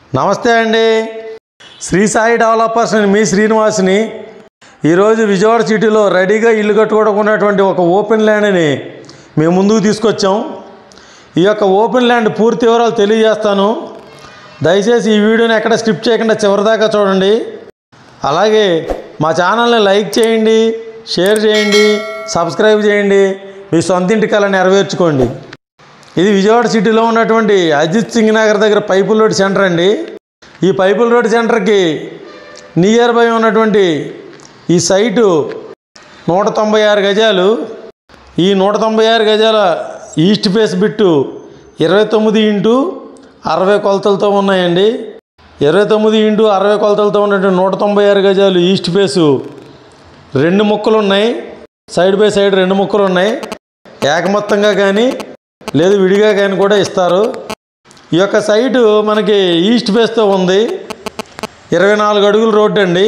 నమస్తే అండి శ్రీ సాయి డెవలపర్స్ నేను మీ శ్రీనివాస్ని ఈరోజు విజయవాడ సిటీలో రెడీగా ఇల్లు కట్టుకోవడం ఒక ఓపెన్ ల్యాండ్ని మేము ముందుకు తీసుకొచ్చాం ఈ యొక్క ఓపెన్ ల్యాండ్ పూర్తి వివరాలు తెలియజేస్తాను దయచేసి ఈ వీడియోని ఎక్కడ స్కిప్ చేయకుండా చివరిదాకా చూడండి అలాగే మా ఛానల్ని లైక్ చేయండి షేర్ చేయండి సబ్స్క్రైబ్ చేయండి మీ సొంత ఇంటి కళ నెరవేర్చుకోండి ఇది విజయవాడ సిటీలో ఉన్నటువంటి అజిత్ సింగ్ నగర్ దగ్గర పైపుల్ రోడ్ సెంటర్ అండి ఈ పైపుల్ రోడ్ సెంటర్కి నియర్ బై ఉన్నటువంటి ఈ సైటు నూట తొంభై ఆరు గజాలు ఈ నూట తొంభై ఆరు గజాల ఈస్ట్ ఫేస్ బిట్టు ఇరవై తొమ్మిది ఇంటూ అరవై కొలతలతో ఉన్నాయండి ఇరవై తొమ్మిది ఇంటూ అరవై కొలతలతో ఉన్నటువంటి నూట తొంభై ఆరు గజాలు ఈస్ట్ ఫేసు రెండు ముక్కలు ఉన్నాయి సైడ్ బై సైడ్ రెండు ముక్కలు ఉన్నాయి ఏకమొత్తంగా కానీ లేదు విడిగా కానీ కూడా ఇస్తారు ఈ యొక్క సైటు మనకి ఈస్ట్ ఫేస్తో ఉంది ఇరవై నాలుగు అడుగుల రోడ్డు అండి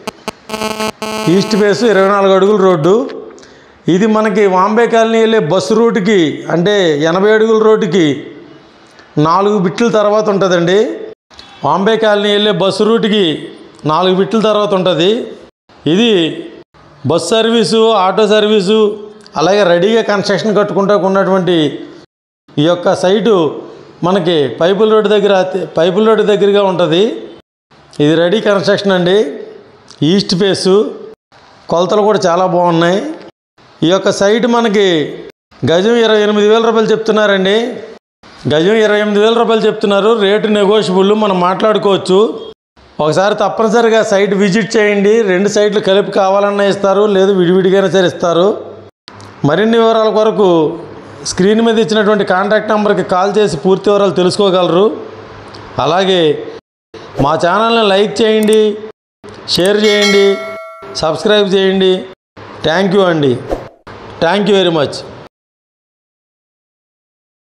ఈస్ట్ ఫేస్ ఇరవై నాలుగు అడుగుల రోడ్డు ఇది మనకి వాంబే కాలనీ వెళ్ళే బస్సు రూట్కి అంటే ఎనభై అడుగుల రోడ్డుకి నాలుగు బిట్ల తర్వాత ఉంటుందండి వాంబే కాలనీ వెళ్ళే బస్సు రూట్కి నాలుగు బిట్ల తర్వాత ఉంటుంది ఇది బస్ సర్వీసు ఆటో సర్వీసు అలాగే రెడీగా కన్స్ట్రక్షన్ కట్టుకుంటూ ఉన్నటువంటి ఈ యొక్క సైటు మనకి పైపుల్ రోడ్డు దగ్గర పైపుల్ రోడ్డు దగ్గరగా ఉంటుంది ఇది రెడీ కన్స్ట్రక్షన్ అండి ఈస్ట్ ఫేసు కొలతలు కూడా చాలా బాగున్నాయి ఈ యొక్క సైట్ మనకి గజం ఇరవై ఎనిమిది వేల రూపాయలు చెప్తున్నారండి గజం ఇరవై ఎనిమిది వేల రూపాయలు చెప్తున్నారు రేటు నెగోషియబుల్ మనం మాట్లాడుకోవచ్చు ఒకసారి తప్పనిసరిగా సైట్ విజిట్ చేయండి రెండు సైట్లు కలిపి కావాలన్నా ఇస్తారు లేదు విడివిడిగానే సరే ఇస్తారు మరిన్ని వివరాల కొరకు స్క్రీన్ మీద ఇచ్చినటువంటి కాంటాక్ట్ నెంబర్కి కాల్ చేసి పూర్తి వివరాలు తెలుసుకోగలరు అలాగే మా ఛానల్ని లైక్ చేయండి షేర్ చేయండి సబ్స్క్రైబ్ చేయండి థ్యాంక్ యూ అండి థ్యాంక్ యూ వెరీ మచ్